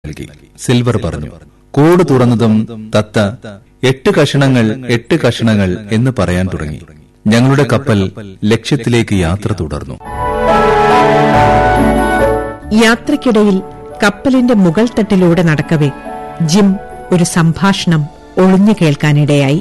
നൽകി സിൽവർ പറഞ്ഞു കൂട് തുറന്നതും തത്ത എട്ട് കഷണങ്ങൾ എട്ട് കഷണങ്ങൾ എന്ന് പറയാൻ തുടങ്ങി ഞങ്ങളുടെ കപ്പൽ ലക്ഷ്യത്തിലേക്ക് യാത്ര തുടർന്നു യാത്രയ്ക്കിടയിൽ കപ്പലിന്റെ മുകൾ തട്ടിലൂടെ നടക്കവേ ജിം ഒരു സംഭാഷണം ഒളിഞ്ഞു കേൾക്കാനിടയായി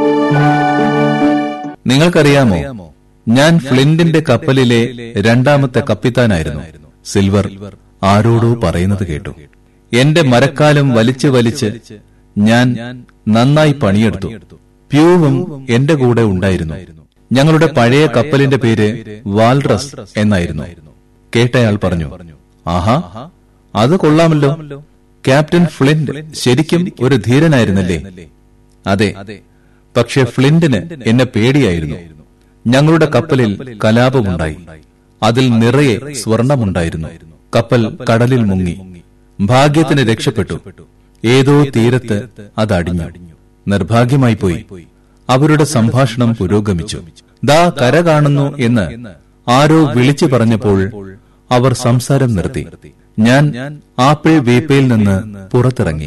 നിങ്ങൾക്കറിയാമോ ഞാൻ ഫ്ലിന്റിന്റെ കപ്പലിലെ രണ്ടാമത്തെ കപ്പിത്താനായിരുന്നു സിൽവർ ആരോടോ പറയുന്നത് കേട്ടു എന്റെ മരക്കാലം വലിച്ചു വലിച്ച് ഞാൻ നന്നായി പണിയെടുത്തു പ്യൂവും എന്റെ കൂടെ ഉണ്ടായിരുന്നു ഞങ്ങളുടെ പഴയ കപ്പലിന്റെ പേര് വാൽറസ് എന്നായിരുന്നു കേട്ടയാൾ പറഞ്ഞു ആഹാ അത് കൊള്ളാമല്ലോ ക്യാപ്റ്റൻ ഫ്ലിന്റ് ശരിക്കും ഒരു ധീരനായിരുന്നല്ലേ അതെ പക്ഷെ ഫ്ലിന്റിന് എന്നെ പേടിയായിരുന്നു ഞങ്ങളുടെ കപ്പലിൽ കലാപമുണ്ടായി അതിൽ നിറയെ സ്വർണമുണ്ടായിരുന്നു കപ്പൽ കടലിൽ മുങ്ങി ഭാഗ്യത്തിന് രക്ഷപ്പെട്ടു ഏതോ തീരത്ത് അതടിഞ്ഞു നിർഭാഗ്യമായി പോയി അവരുടെ സംഭാഷണം പുരോഗമിച്ചു ദാ കര കാണുന്നു എന്ന് ആരോ വിളിച്ചു പറഞ്ഞപ്പോൾ അവർ സംസാരം നിർത്തി ഞാൻ ആപ്പിൾ വീപ്പയിൽ നിന്ന് പുറത്തിറങ്ങി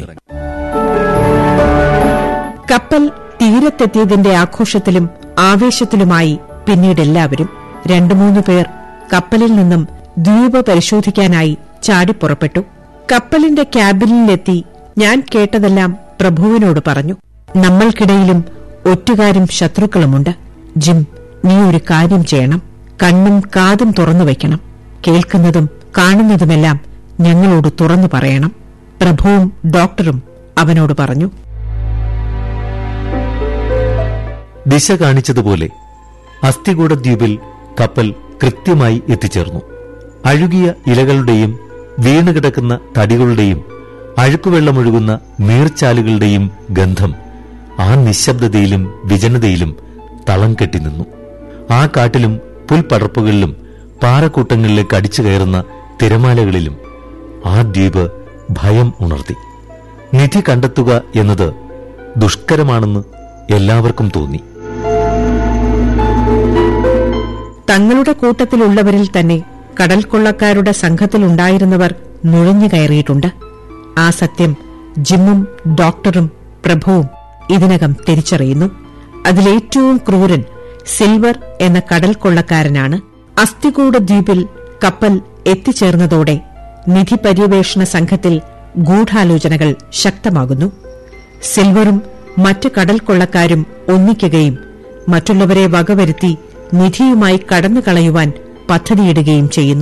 കപ്പൽ തീരത്തെത്തിയതിന്റെ ആഘോഷത്തിലും ആവേശത്തിലുമായി പിന്നീട് എല്ലാവരും രണ്ടു മൂന്ന് പേർ കപ്പലിൽ നിന്നും ദ്വീപ് പരിശോധിക്കാനായി ചാടിപ്പുറപ്പെട്ടു കപ്പലിന്റെ ക്യാബിനിലെത്തി ഞാൻ കേട്ടതെല്ലാം പ്രഭുവിനോട് പറഞ്ഞു നമ്മൾക്കിടയിലും ഒറ്റുകാരും ശത്രുക്കളുമുണ്ട് ജിം നീ ഒരു കാര്യം ചെയ്യണം കണ്ണും കാതും തുറന്നു വയ്ക്കണം കേൾക്കുന്നതും കാണുന്നതുമെല്ലാം ഞങ്ങളോട് തുറന്നു പറയണം പ്രഭുവും ഡോക്ടറും അവനോട് പറഞ്ഞു ദിശ കാണിച്ചതുപോലെ അസ്ഥികൂട ദ്വീപിൽ കപ്പൽ കൃത്യമായി എത്തിച്ചേർന്നു അഴുകിയ ഇലകളുടെയും വീണുകിടക്കുന്ന തടികളുടെയും അഴുക്കുവെള്ളമൊഴുകുന്ന നീർച്ചാലുകളുടെയും ഗന്ധം ആ നിശബ്ദതയിലും വിജനതയിലും തളം കെട്ടി നിന്നു ആ കാട്ടിലും പുൽപ്പടർപ്പുകളിലും പാറക്കൂട്ടങ്ങളിലേക്ക് അടിച്ചു കയറുന്ന തിരമാലകളിലും ആ ദ്വീപ് ഭയം ഉണർത്തി നിധി കണ്ടെത്തുക എന്നത് ദുഷ്കരമാണെന്ന് എല്ലാവർക്കും തോന്നി തങ്ങളുടെ കൂട്ടത്തിലുള്ളവരിൽ തന്നെ കടൽ കൊള്ളക്കാരുടെ സംഘത്തിലുണ്ടായിരുന്നവർ നുഴഞ്ഞു കയറിയിട്ടുണ്ട് ആ സത്യം ജിമ്മും ഡോക്ടറും പ്രഭുവും ഇതിനകം തിരിച്ചറിയുന്നു അതിലേറ്റവും ക്രൂരൻ സിൽവർ എന്ന കടൽ കൊള്ളക്കാരനാണ് അസ്ഥികൂട ദ്വീപിൽ കപ്പൽ എത്തിച്ചേർന്നതോടെ നിധി പര്യവേഷണ സംഘത്തിൽ ഗൂഢാലോചനകൾ ശക്തമാകുന്നു സിൽവറും മറ്റു കടൽ കൊള്ളക്കാരും ഒന്നിക്കുകയും മറ്റുള്ളവരെ വകവരുത്തി നിധിയുമായി കടന്നുകളയുവാൻ പദ്ധതിയിടുകയും ചെയ്യുന്നു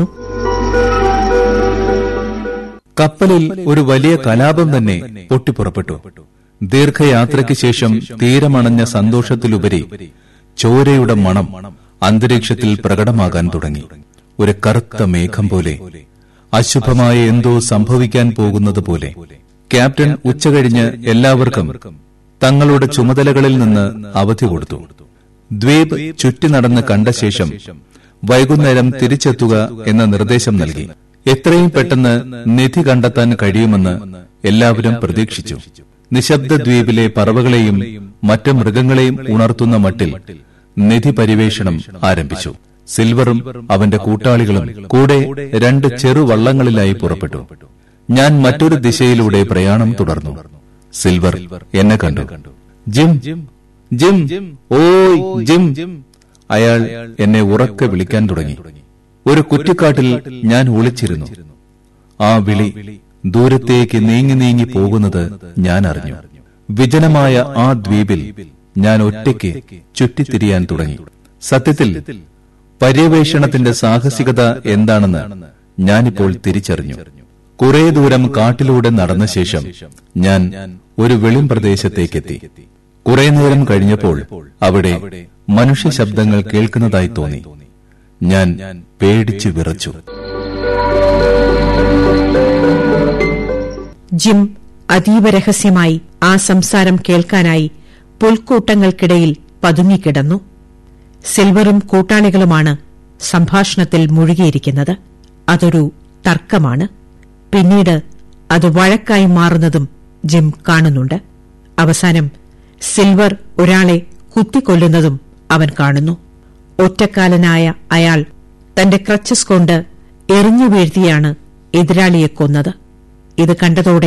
കപ്പലിൽ ഒരു വലിയ കലാപം തന്നെ പൊട്ടിപ്പുറപ്പെട്ടു ദീർഘയാത്രയ്ക്ക് ശേഷം തീരമണഞ്ഞ സന്തോഷത്തിലുപരി ചോരയുടെ മണം അന്തരീക്ഷത്തിൽ പ്രകടമാകാൻ തുടങ്ങി ഒരു കറുത്ത മേഘം പോലെ അശുഭമായ എന്തോ സംഭവിക്കാൻ പോകുന്നത് പോലെ ക്യാപ്റ്റൻ ഉച്ചകഴിഞ്ഞ് എല്ലാവർക്കും തങ്ങളുടെ ചുമതലകളിൽ നിന്ന് അവധി കൊടുത്തു ദ്വീപ് ചുറ്റി നടന്ന് കണ്ട ശേഷം വൈകുന്നേരം തിരിച്ചെത്തുക എന്ന നിർദ്ദേശം നൽകി എത്രയും പെട്ടെന്ന് നിധി കണ്ടെത്താൻ കഴിയുമെന്ന് എല്ലാവരും പ്രതീക്ഷിച്ചു നിശബ്ദ ദ്വീപിലെ പറവകളെയും മറ്റ് മൃഗങ്ങളെയും ഉണർത്തുന്ന മട്ടിൽ നിധി പരിവേഷണം ആരംഭിച്ചു സിൽവറും അവന്റെ കൂട്ടാളികളും കൂടെ രണ്ട് ചെറുവള്ളങ്ങളിലായി പുറപ്പെട്ടു ഞാൻ മറ്റൊരു ദിശയിലൂടെ പ്രയാണം തുടർന്നു സിൽവർ എന്നെ കണ്ടു ജിം ജിം ഓയ് ജിം അയാൾ എന്നെ ഉറക്കെ വിളിക്കാൻ തുടങ്ങി ഒരു കുറ്റിക്കാട്ടിൽ ഞാൻ ഒളിച്ചിരുന്നു ആ വിളി ദൂരത്തേക്ക് നീങ്ങി നീങ്ങി പോകുന്നത് ഞാൻ അറിഞ്ഞു വിജനമായ ആ ദ്വീപിൽ ഞാൻ ഒറ്റയ്ക്ക് ചുറ്റിത്തിരിയാൻ തുടങ്ങി സത്യത്തിൽ പര്യവേഷണത്തിന്റെ സാഹസികത എന്താണെന്ന് ഞാനിപ്പോൾ തിരിച്ചറിഞ്ഞു കുറെ ദൂരം കാട്ടിലൂടെ നടന്ന ശേഷം ഞാൻ ഒരു വെളിം പ്രദേശത്തേക്കെത്തി കുറെ നേരം കഴിഞ്ഞപ്പോൾ അവിടെ മനുഷ്യ ശബ്ദങ്ങൾ കേൾക്കുന്നതായി തോന്നി ഞാൻ പേടിച്ചു വിറച്ചു ജിം അതീവ രഹസ്യമായി ആ സംസാരം കേൾക്കാനായി പുൽക്കൂട്ടങ്ങൾക്കിടയിൽ പതുങ്ങിക്കിടന്നു സിൽവറും കൂട്ടാളികളുമാണ് സംഭാഷണത്തിൽ മുഴുകിയിരിക്കുന്നത് അതൊരു തർക്കമാണ് പിന്നീട് അത് വഴക്കായി മാറുന്നതും ജിം കാണുന്നുണ്ട് അവസാനം സിൽവർ ഒരാളെ കുത്തിക്കൊല്ലുന്നതും അവൻ കാണുന്നു ഒറ്റക്കാലനായ അയാൾ തന്റെ ക്രച്ചസ് കൊണ്ട് എറിഞ്ഞു വീഴ്ത്തിയാണ് എതിരാളിയെ കൊന്നത് ഇത് കണ്ടതോടെ